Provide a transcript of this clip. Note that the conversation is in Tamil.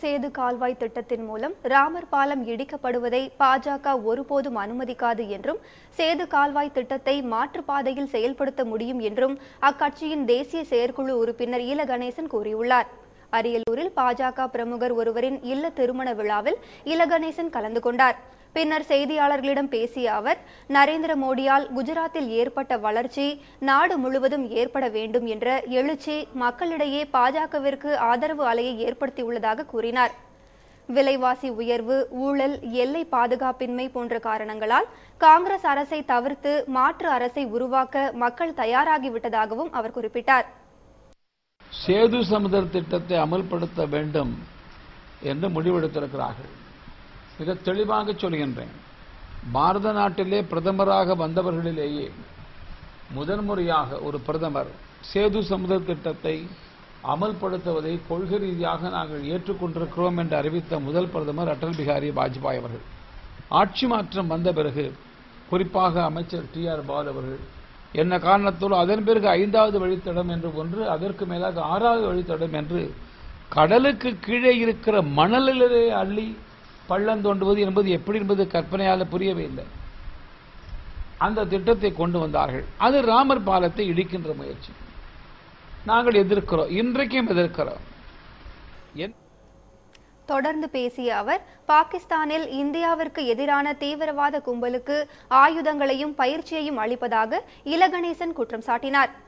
சேது கால்வாய் திட்டத்தின் மூலம் ராமர் பாலம் இடிக்கப்படுவதை பாஜக ஒருபோதும் அனுமதிக்காது என்றும் சேது கால்வாய் திட்டத்தை மாற்றுப்பாதையில் செயல்படுத்த முடியும் என்றும் அக்கட்சியின் தேசிய செயற்குழு உறுப்பினர் ஈல கணேசன் கூறியுள்ளார் அரியலூரில் பாஜக பிரமுகர் ஒருவரின் இல்ல திருமண விழாவில் இலகணேசன் கலந்து கொண்டார் பின்னர் செய்தியாளர்களிடம் பேசிய அவர் நரேந்திர மோடியால் குஜராத்தில் ஏற்பட்ட வளர்ச்சி நாடு முழுவதும் ஏற்பட வேண்டும் என்ற எழுச்சி மக்களிடையே பாஜகவிற்கு ஆதரவு அலையை ஏற்படுத்தியுள்ளதாக கூறினார் விலைவாசி உயர்வு ஊழல் எல்லை பாதுகாப்பின்மை போன்ற காரணங்களால் காங்கிரஸ் அரசை தவிர்த்து மாற்று அரசை உருவாக்க மக்கள் தயாராகிவிட்டதாகவும் அவர் குறிப்பிட்டார் சேது சமுதர் திட்டத்தை அமல்படுத்த வேண்டும் என்று முடிவெடுத்திருக்கிறார்கள் மிக தெளிவாக சொல்கின்றேன் பாரத நாட்டிலே பிரதமராக வந்தவர்களிலேயே முதன்முறையாக ஒரு பிரதமர் சேது சமுதர் திட்டத்தை அமல்படுத்துவதை கொள்கை ரீதியாக நாங்கள் ஏற்றுக்கொண்டிருக்கிறோம் என்று அறிவித்த முதல் பிரதமர் அடல் பிகாரி வாஜ்பாய் அவர்கள் ஆட்சி மாற்றம் வந்த பிறகு குறிப்பாக அமைச்சர் டி ஆர் பால் அவர்கள் என்ன காரணத்தோடு அதன் பிறகு ஐந்தாவது வழித்தடம் என்று ஒன்று அதற்கு மேலாக ஆறாவது வழித்தடம் என்று கடலுக்கு கீழே இருக்கிற மணலிலே அள்ளி பள்ளம் தோண்டுவது என்பது எப்படி என்பது கற்பனையால புரியவே இல்லை அந்த திட்டத்தை கொண்டு வந்தார்கள் அது ராமர் பாலத்தை இடிக்கின்ற முயற்சி நாங்கள் எதிர்க்கிறோம் இன்றைக்கும் எதிர்க்கிறோம் என் தொடர்ந்து பேசிய அவர் பாகிஸ்தானில் இந்தியாவிற்கு எதிரான தீவிரவாத கும்பலுக்கு ஆயுதங்களையும் பயிற்சியையும் அளிப்பதாக இலகணேசன் குற்றம் சாட்டினார்